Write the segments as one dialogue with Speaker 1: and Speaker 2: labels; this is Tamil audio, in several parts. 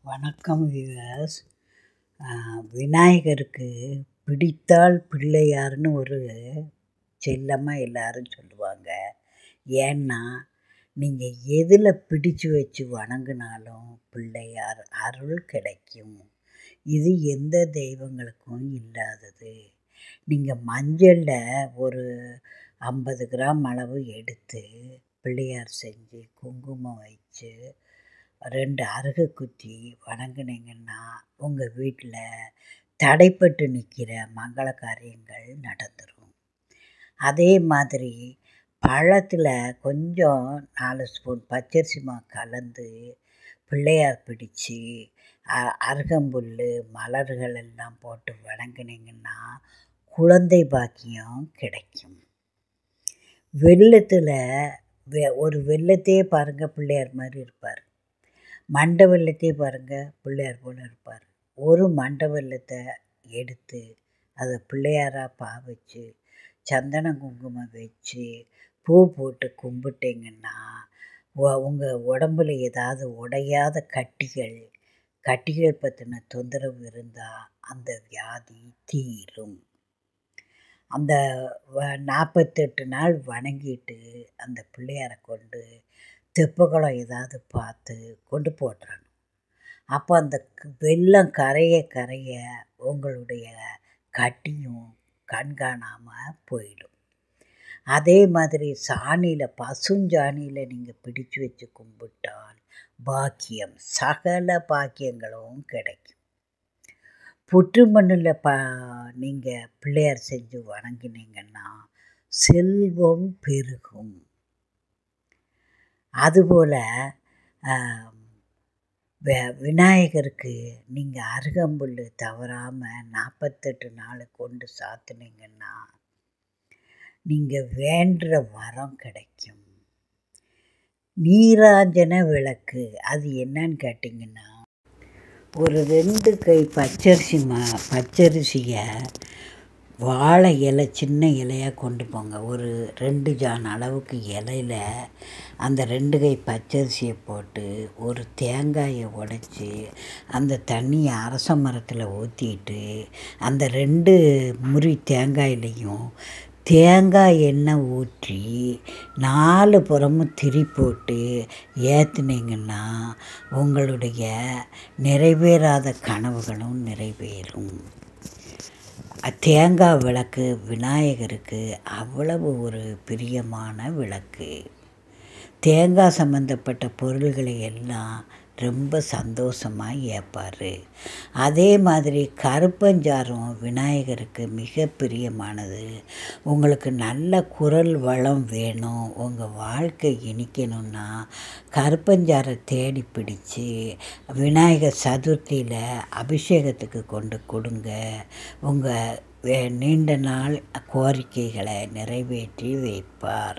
Speaker 1: வணக்கம் வியூவர்ஸ் விநாயகருக்கு பிடித்தால் பிள்ளையார்னு ஒரு செல்லமாக எல்லாரும் சொல்லுவாங்க ஏன்னா நீங்கள் எதில் பிடிச்சு வச்சு வணங்கினாலும் பிள்ளையார் அருள் கிடைக்கும் இது எந்த தெய்வங்களுக்கும் இல்லாதது நீங்கள் மஞ்சளில் ஒரு ஐம்பது கிராம் அளவு எடுத்து பிள்ளையார் செஞ்சு குங்குமம் வச்சு ரெண்டு அருகு குத்தி வணங்குனீங்கன்னா உங்கள் வீட்டில் தடைப்பட்டு நிற்கிற மங்கள காரியங்கள் நடந்துடும் அதே மாதிரி பழத்தில் கொஞ்சம் நாலு ஸ்பூன் பச்சரிசி மாவு கலந்து பிள்ளையார் பிடிச்சு அருகம்புல் மலர்கள் எல்லாம் போட்டு வணங்குனீங்கன்னா குழந்தை பாக்கியம் கிடைக்கும் வெள்ளத்தில் வெ ஒரு வெள்ளத்தையே பாருங்கள் பிள்ளையார் மாதிரி இருப்பார் மண்டை வெள்ளத்தையே பாருங்கள் பிள்ளையார் போல் இருப்பார் ஒரு மண்டை வெள்ளத்தை எடுத்து அதை பிள்ளையாராக பாவிச்சு சந்தன குங்குமம் வச்சு பூ போட்டு கும்பிட்டிங்கன்னா உங்கள் உடம்புல ஏதாவது உடையாத கட்டிகள் கட்டிகள் பற்றின தொந்தரவு இருந்தால் அந்த வியாதி தீரும் அந்த வ நாற்பத்தெட்டு நாள் வணங்கிட்டு அந்த பிள்ளையாரை கொண்டு தெப்பக்குளம் ஏதாவது பார்த்து கொண்டு போட்டுறணும் அப்போ அந்த வெள்ளம் கரைய கரைய உங்களுடைய கட்டியும் கண்காணாமல் போயிடும் அதே மாதிரி சாணியில் பசுஞ்சாணியில் நீங்கள் பிடிச்சு வச்சு கும்பிட்டால் பாக்கியம் சகல பாக்கியங்களும் கிடைக்கும் புற்று மண்ணில் ப நீங்கள் பிள்ளையார் செஞ்சு வணங்கினீங்கன்னா செல்வம் பெருகும் அதுபோல் விநாயகருக்கு நீங்கள் அருகம்புல் தவறாமல் நாற்பத்தெட்டு நாள் கொண்டு சாத்துனீங்கன்னா நீங்கள் வேண்டுற வரம் கிடைக்கும் நீராஞ்சன விளக்கு அது என்னன்னு கேட்டிங்கன்னா ஒரு ரெண்டு கை பச்சரிசி மா பச்சரிசியை வாழை இலை சின்ன இலையாக கொண்டு போங்க ஒரு ரெண்டு ஜான் அளவுக்கு இலையில் அந்த ரெண்டு கை பச்சரிசியை போட்டு ஒரு தேங்காயை உடச்சி அந்த தண்ணியை அரச மரத்தில் ஊற்றிட்டு அந்த ரெண்டு முறி தேங்காயிலையும் தேங்காய் எண்ணெய் ஊற்றி நாலு புறமும் திரி போட்டு ஏற்றுனீங்கன்னா உங்களுடைய நிறைவேறாத கனவுகளும் நிறைவேறும் தேங்காய் விளக்கு விநாயகருக்கு அவ்வளவு ஒரு பிரியமான விளக்கு தேங்காய் சம்மந்தப்பட்ட பொருள்களை எல்லாம் ரொம்ப சந்தோஷமாக ஏற்பார் அதே மாதிரி கருப்பஞ்சாரம் விநாயகருக்கு மிக பிரியமானது உங்களுக்கு நல்ல குரல் வளம் வேணும் உங்கள் வாழ்க்கை இனிக்கணும்னா கருப்பஞ்சாரை தேடி பிடிச்சி விநாயகர் சதுர்த்தியில் அபிஷேகத்துக்கு கொண்டு கொடுங்க உங்கள் நீண்ட நாள் கோரிக்கைகளை நிறைவேற்றி வைப்பார்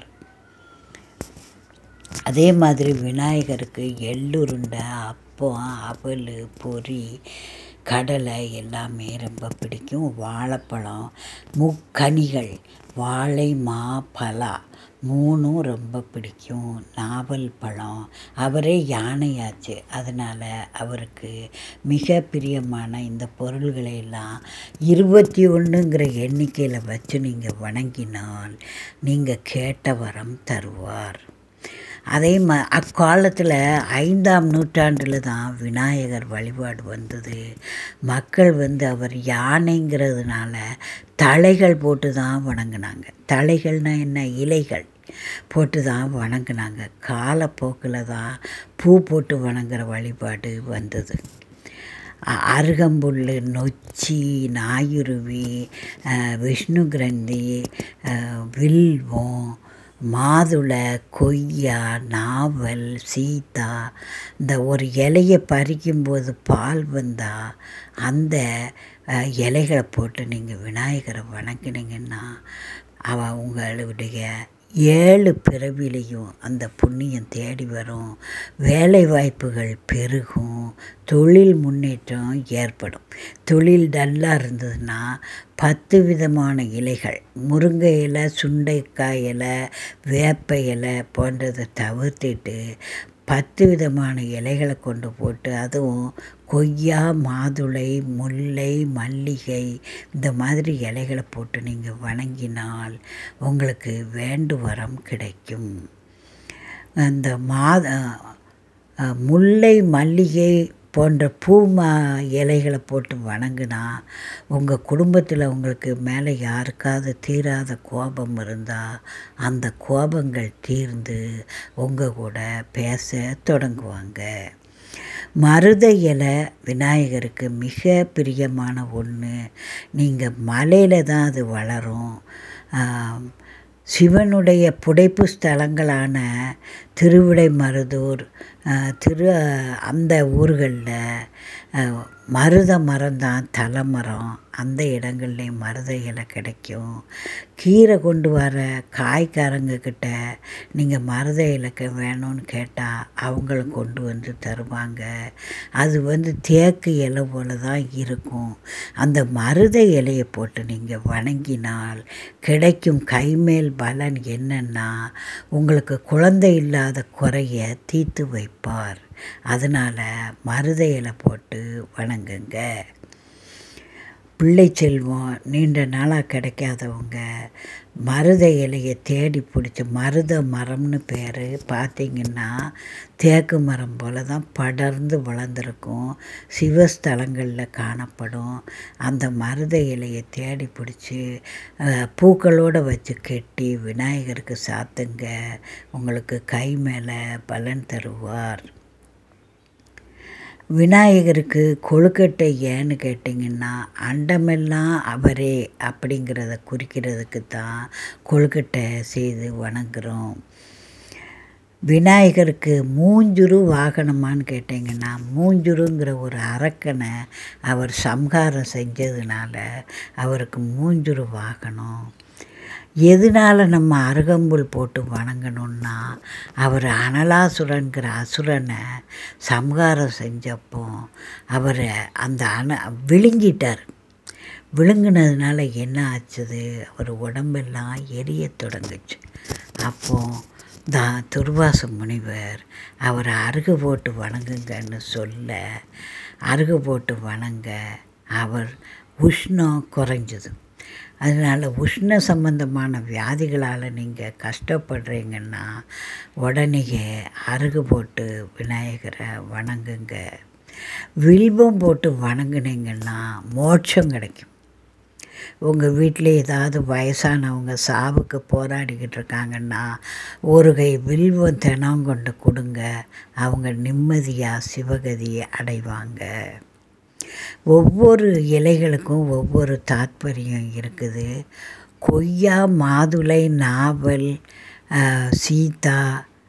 Speaker 1: அதே மாதிரி விநாயகருக்கு எள்ளுருண்டை அப்பம் அவல் பொரி கடலை எல்லாமே ரொம்ப பிடிக்கும் வாழைப்பழம் முக்கனிகள் வாழை மா பலா மூணும் ரொம்ப பிடிக்கும் நாவல் பழம் அவரே யானையாச்சு அதனால் அவருக்கு மிக பிரியமான இந்த பொருள்களை எல்லாம் இருபத்தி ஒன்றுங்கிற எண்ணிக்கையில் வச்சு நீங்கள் வணங்கினால் நீங்கள் கேட்ட வரம் தருவார் அதே மா அக்காலத்தில் ஐந்தாம் நூற்றாண்டில் தான் விநாயகர் வழிபாடு வந்தது மக்கள் வந்து அவர் யானைங்கிறதுனால தலைகள் போட்டு தான் வணங்கினாங்க தலைகள்னால் என்ன இலைகள் போட்டு தான் வணங்கினாங்க காலப்போக்கில் தான் பூ போட்டு வணங்குற வழிபாடு வந்தது அருகம்புல் நொச்சி நாயுருவி விஷ்ணு கிரந்தி வில்வம் மாதுளை கொய்யா நாவல் சீதா இந்த ஒரு இலையை பறிக்கும்போது பால் வந்தால் அந்த இலைகளை போட்டு நீங்கள் விநாயகரை வணங்கினீங்கன்னா அவன் உங்களுடைய ஏழு பிறவிலையும் அந்த புண்ணியம் தேடி வரும் வேலை வாய்ப்புகள் பெருகும் தொழில் முன்னேற்றம் ஏற்படும் தொழில் டல்லாக இருந்ததுன்னா பத்து விதமான இலைகள் முருங்கை இலை சுண்டைக்காய் இலை வேப்ப இலை போன்றதை தவிர்த்துட்டு பத்து விதமான இலைகளை கொண்டு போட்டு அதுவும் கொய்யா மாதுளை முல்லை மல்லிகை இந்த மாதிரி இலைகளை போட்டு நீங்கள் வணங்கினால் உங்களுக்கு வேண்டு வரம் கிடைக்கும் அந்த மாத முல்லை மல்லிகை போன்ற பூ மா இலைகளை போட்டு வணங்கினா உங்கள் குடும்பத்தில் உங்களுக்கு மேலே யாருக்காவது தீராத கோபம் இருந்தால் அந்த கோபங்கள் தீர்ந்து உங்கள் கூட பேச தொடங்குவாங்க மருத இலை விநாயகருக்கு மிக பிரியமான ஒன்று நீங்கள் மலையில் தான் அது வளரும் சிவனுடைய புடைப்பு ஸ்தலங்களான திருவிடை மருதூர் திரு அந்த ஊர்களில் மருத மரம் தான் தலைமரம் அந்த இடங்கள்லேயும் மருத இலை கிடைக்கும் கீரை கொண்டு வர காய்காரங்கக்கிட்ட நீங்கள் மருத இலக்க வேணும்னு கேட்டால் அவங்களும் கொண்டு வந்து தருவாங்க அது வந்து தேக்கு இலை போல் தான் இருக்கும் அந்த மருத இலையை போட்டு நீங்கள் வணங்கினால் கிடைக்கும் கைமேல் பலன் என்னன்னா உங்களுக்கு குழந்தை இல்லாத குறைய தீர்த்து வைப்பார் அதனால் மருத இலை போட்டு வணங்குங்க பிள்ளை செல்வம் நீண்ட நாளாக கிடைக்காதவங்க மருத இலையை தேடி பிடிச்சி மருத மரம்னு பேர் பார்த்திங்கன்னா தேக்கு மரம் போல் தான் படர்ந்து வளர்ந்துருக்கும் சிவஸ்தலங்களில் காணப்படும் அந்த மருத இலையை தேடி பிடிச்சி பூக்களோடு வச்சு கெட்டி விநாயகருக்கு சாத்துங்க உங்களுக்கு கை மேலே பலன் தருவார் விநாயகருக்கு கொழுக்கட்டை ஏன்னு கேட்டிங்கன்னா அண்டமெல்லாம் அவரே அப்படிங்கிறத குறிக்கிறதுக்கு தான் கொழுக்கட்டை செய்து வணங்குகிறோம் விநாயகருக்கு மூஞ்சுரு வாகனமான்னு கேட்டிங்கன்னா மூஞ்சுருங்கிற ஒரு அரக்கனை அவர் சம்ஹாரம் செஞ்சதுனால அவருக்கு மூஞ்சுரு வாகனம் எதனால் நம்ம அருகம்புல் போட்டு வணங்கணுன்னா அவர் அனலாசுரன்கிற அசுரனை சம்ஹாரம் செஞ்சப்போ அவரை அந்த அண விழுங்கிட்டார் விழுங்கினதுனால என்ன ஆச்சுது அவர் உடம்பெல்லாம் எரிய தொடங்குச்சு அப்போது தான் துர்வாச முனிவர் அவரை அருகு போட்டு வணங்குங்கன்னு சொல்ல அருகு போட்டு வணங்க அவர் உஷ்ணம் குறைஞ்சது அதனால் உஷ்ண சம்பந்தமான வியாதிகளால் நீங்கள் கஷ்டப்படுறீங்கன்னா உடனேயே அருகு போட்டு விநாயகரை வணங்குங்க வில்வம் போட்டு வணங்குனீங்கன்னா மோட்சம் கிடைக்கும் உங்கள் வீட்டில் ஏதாவது வயசானவங்க சாவுக்கு போராடிக்கிட்டு இருக்காங்கன்னா ஒரு கை வில்வம் தினம் கொண்டு கொடுங்க அவங்க நிம்மதியாக சிவகதியை அடைவாங்க ஒவ்வொரு இலைகளுக்கும் ஒவ்வொரு தாத்பரியம் இருக்குது கொய்யா மாதுளை நாவல் சீதா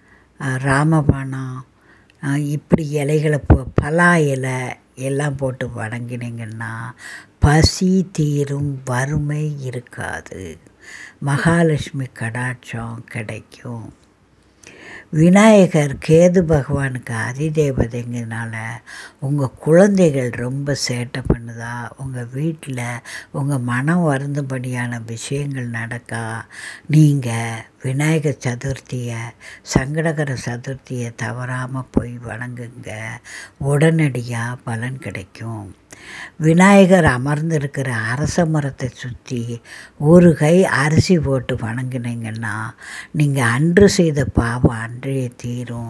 Speaker 1: ராமபானம் இப்படி இலைகளை போ பலா இலை எல்லாம் போட்டு வணங்கினீங்கன்னா பசி தீரும் வறுமை இருக்காது மகாலட்சுமி கடாட்சம் கிடைக்கும் விநாயகர் கேது பகவானுக்கு அதிதேவதைங்கிறதுனால உங்கள் குழந்தைகள் ரொம்ப சேட்டை பண்ணுதா உங்கள் வீட்டில் உங்கள் மனம் வருந்தபடியான விஷயங்கள் நடக்கா நீங்கள் விநாயகர் சதுர்த்தியை சங்கடகர சதுர்த்தியை தவறாமல் போய் வணங்குங்க உடனடியாக பலன் கிடைக்கும் விநாயகர் அமர்ந்திருக்கிற அரச மரத்தை சுற்றி ஒரு கை அரிசி போட்டு வணங்கினீங்கன்னா நீங்கள் அன்று செய்த பாவம் அன்றைய தீரும்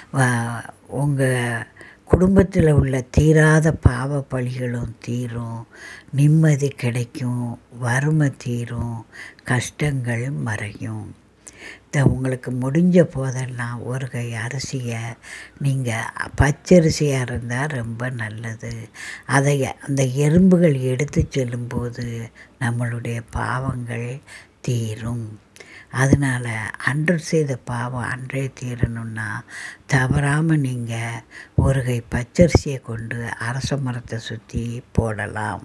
Speaker 1: உங்கள் குடும்பத்தில் உள்ள தீராத பாவ பழிகளும் தீரும் நிம்மதி கிடைக்கும் வறுமை தீரும் கஷ்டங்கள் மறையும் த உங்களுக்கு முடிஞ்ச போதெல்லாம் ஒரு கை அரிசியை நீங்கள் பச்சரிசியாக இருந்தால் ரொம்ப நல்லது அதை அந்த எறும்புகள் எடுத்து செல்லும்போது நம்மளுடைய பாவங்கள் தீரும் அதனால் அன்று செய்த பாவம் அன்றே தீரணும்னா தவறாமல் நீங்கள் ஒரு கை பச்சரிசியை கொண்டு அரச மரத்தை சுற்றி போடலாம்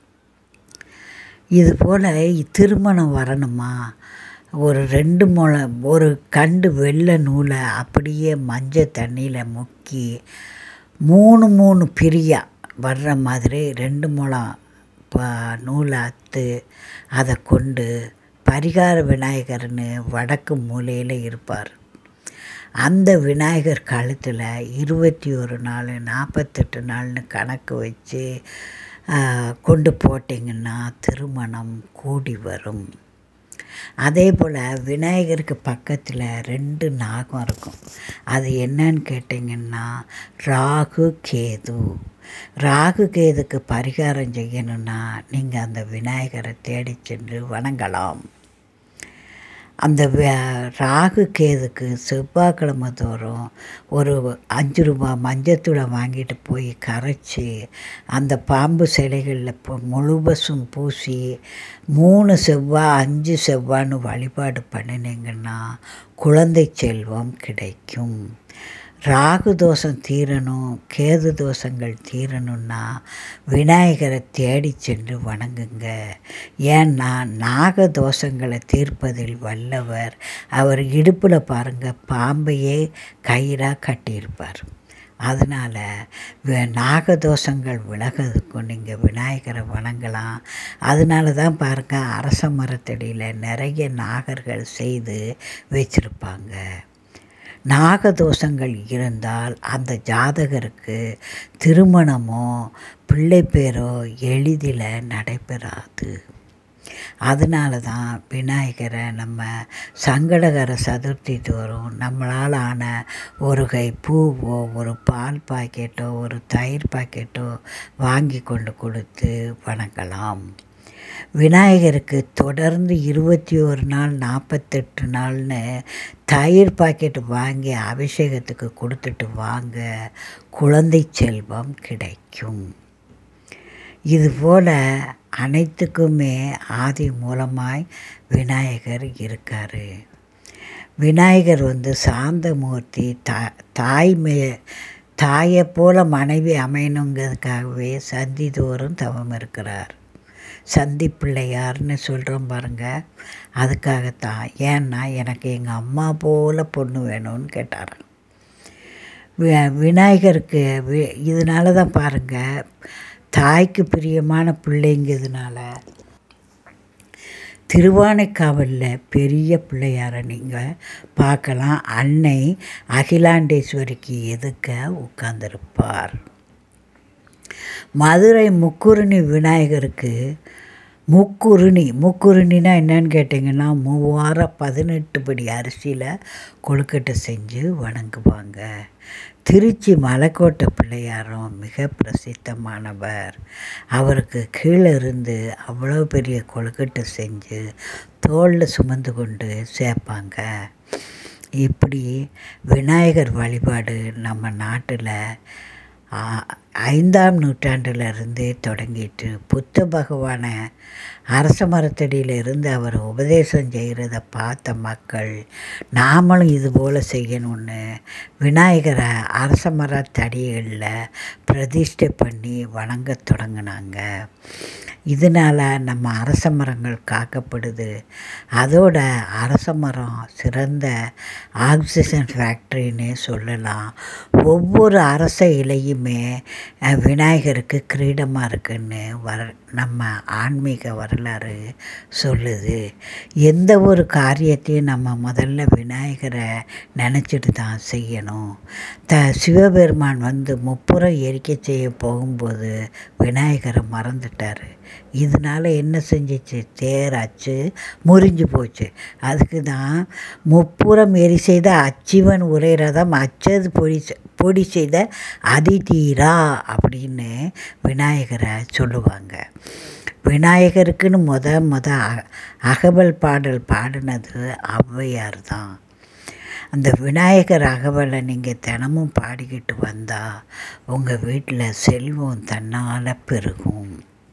Speaker 1: இது போல் திருமணம் வரணுமா ஒரு ரெண்டு முழம் ஒரு கண்டு வெள்ளை நூலை அப்படியே மஞ்சள் தண்ணியில் முக்கி மூணு மூணு பிரியாக வர்ற மாதிரி ரெண்டு முழம் ப நூலை அத்து அதை கொண்டு பரிகார விநாயகர்னு வடக்கு மூலையில் இருப்பார் அந்த விநாயகர் கழுத்தில் இருபத்தி ஒரு நாள் நாற்பத்தெட்டு நாள்னு கணக்கு வச்சு கொண்டு போட்டிங்கன்னா திருமணம் கூடி வரும் அதே போல் விநாயகருக்கு பக்கத்தில் ரெண்டு நாகம் இருக்கும் அது என்னன்னு கேட்டிங்கன்னா ராகு கேது ராகு கேதுக்கு பரிகாரம் செய்யணுன்னா நீங்கள் அந்த விநாயகரை தேடி சென்று வணங்கலாம் அந்த ராகு கேதுக்கு செவ்வாய்க்கிழமை தோறும் ஒரு அஞ்சு ரூபா மஞ்சத்தூளை வாங்கிட்டு போய் கரைச்சி அந்த பாம்பு சிலைகளில் இப்போ முழுபசும் பூசி மூணு செவ்வாய் அஞ்சு செவ்வான்னு வழிபாடு பண்ணினீங்கன்னா குழந்தை செல்வம் கிடைக்கும் ராகு தோஷம் தீரணும் கேது தோஷங்கள் தீரணும்னா விநாயகரை தேடி சென்று வணங்குங்க ஏன்னா நாக தோஷங்களை தீர்ப்பதில் வல்லவர் அவர் இடுப்பில் பாருங்கள் பாம்பையே கயிறாக கட்டியிருப்பார் அதனால் நாகதோஷங்கள் விலகிறதுக்கும் நீங்கள் விநாயகரை வணங்கலாம் அதனால தான் பாருங்கள் அரச மரத்தடியில் நிறைய நாகர்கள் செய்து வச்சுருப்பாங்க நாகதோஷங்கள் இருந்தால் அந்த ஜாதகருக்கு திருமணமோ பிள்ளை பேரோ எளிதில் நடைபெறாது அதனால தான் விநாயகரை நம்ம சங்கடகர சதுர்த்தி தோறும் நம்மளால் ஆன ஒரு கை பூவோ ஒரு பால் பாக்கெட்டோ ஒரு தயிர் பாக்கெட்டோ வாங்கி கொண்டு கொடுத்து வணங்கலாம் விநாயகருக்கு தொடர்ந்து இருபத்தி ஒரு நாள் நாற்பத்தெட்டு நாள்னு தயிர் பாக்கெட் வாங்கி அபிஷேகத்துக்கு கொடுத்துட்டு வாங்க குழந்தை செல்வம் கிடைக்கும் இதுபோல் அனைத்துக்குமே ஆதி மூலமாய் விநாயகர் இருக்கார் விநாயகர் வந்து சாந்தமூர்த்தி தா தாய்மை தாயை போல மனைவி அமையணுங்கிறதுக்காகவே சந்தி தோறும் தவம் இருக்கிறார் சந்தி பிள்ளையார்னு சொல்கிறோம் பாருங்கள் அதுக்காகத்தான் ஏன்னா எனக்கு எங்கள் அம்மா போல் பொண்ணு வேணும்னு கேட்டார் விநாயகருக்கு வி இதனால தான் பாருங்கள் தாய்க்கு பிரியமான பிள்ளைங்கிறதுனால திருவானைக்காவலில் பெரிய பிள்ளையாரை நீங்கள் பார்க்கலாம் அன்னை அகிலாண்டேஸ்வரிக்கு எதுக்க உட்கார்ந்திருப்பார் மதுரை முக்குருணி விநாயகருக்கு முக்குருணி முக்குருணினா என்னன்னு கேட்டிங்கன்னா மூவாயிரம் பதினெட்டு படி அரிசியில் கொழுக்கட்டை செஞ்சு வணங்குவாங்க திருச்சி மலைக்கோட்டை பிள்ளையாரும் மிக பிரசித்தமானவர் அவருக்கு கீழே இருந்து அவ்வளோ பெரிய கொழுக்கட்டை செஞ்சு தோளில் சுமந்து கொண்டு சேர்ப்பாங்க இப்படி விநாயகர் வழிபாடு நம்ம நாட்டில் ஐந்தாம் நூற்றாண்டிலிருந்தே தொடங்கிட்டு புத்த பகவானை அரச மரத்தடியில் இருந்து அவர் உபதேசம் செய்கிறத பார்த்த மக்கள் நாமளும் இது போல் செய்யணும்னு விநாயகரை அரச மரத்தடிகளில் பிரதிஷ்டை பண்ணி வணங்க தொடங்கினாங்க இதனால் நம்ம அரச மரங்கள் காக்கப்படுது அதோட அரச மரம் சிறந்த ஆக்சிஜன் ஃபேக்ட்ரின்னே சொல்லலாம் ஒவ்வொரு அரச இலையுமே விநாயகருக்கு கிரீடமாக இருக்குன்னு வர நம்ம ஆன்மீக வரலாறு சொல்லுது எந்த ஒரு காரியத்தையும் நம்ம முதல்ல விநாயகரை நினச்சிட்டு தான் செய்யணும் த சிவபெருமான் வந்து முப்புறம் எரிக்கை செய்ய போகும்போது விநாயகரை மறந்துட்டார் இதனால் என்ன செஞ்சிச்சு தேராச்சு முறிஞ்சு போச்சு அதுக்கு தான் முப்புறம் எரி செய்த அச்சிவன் உரை ரதம் அச்சது பொடி பொடி செய்த அதிதீரா அப்படின்னு விநாயகரை சொல்லுவாங்க விநாயகருக்குன்னு முத முத அகவல் பாடல் பாடினது ஔவையார் தான் அந்த விநாயகர் அகவலை நீங்கள் தினமும் பாடிக்கிட்டு வந்தால் உங்கள் வீட்டில் செல்வம் தன்னால் பெருகும்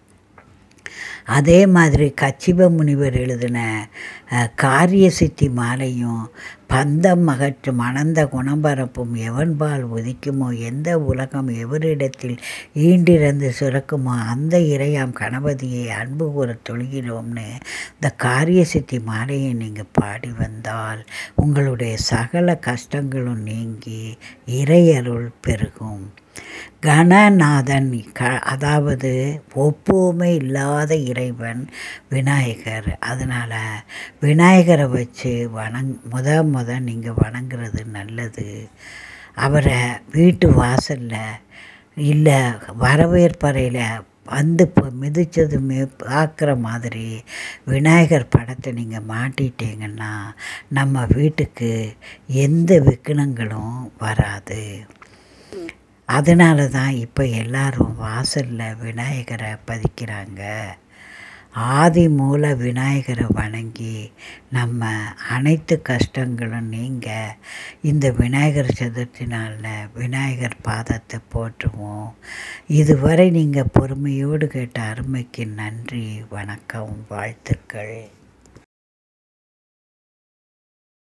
Speaker 1: அதே மாதிரி கச்சிப முனிவர் எழுதின காரிய சித்தி மாலையும் பந்தம் அகற்றும் அனந்த குணம்பரப்பும் எவன்பால் உதிக்குமோ எந்த உலகம் எவரிடத்தில் ஈண்டிறந்து சுரக்குமோ அந்த இறையாம் கணபதியை அன்பு கூற தொழுகிறோம்னு இந்த காரிய சித்தி மாலையை நீங்கள் பாடி வந்தால் உங்களுடைய சகல கஷ்டங்களும் நீங்கி இறையருள் பெருகும் கணநாதன் க அதாவது ஒப்புமை இல்லாத இறைவன் விநாயகர் அதனால் விநாயகரை வச்சு வணங் முத முத முத நீங்கள் வணங்குறது நல்லது அவரை வீட்டு வாசலில் இல்லை வரவேற்பறையில் வந்து இப்போ மிதித்ததுமே பார்க்குற மாதிரி விநாயகர் படத்தை நீங்கள் மாட்டிட்டீங்கன்னா நம்ம வீட்டுக்கு எந்த விக்கனங்களும் வராது அதனால தான் இப்போ எல்லாரும் வாசலில் விநாயகரை பதிக்கிறாங்க ஆதி மூல விநாயகரை வணங்கி நம்ம அனைத்து கஷ்டங்களும் நீங்க இந்த விநாயகர் சதுர்த்தி நாளில் விநாயகர் பாதத்தை போற்றுவோம் இதுவரை நீங்கள் பொறுமையோடு கேட்ட அருமைக்கு நன்றி வணக்கம் வாழ்த்துக்கள்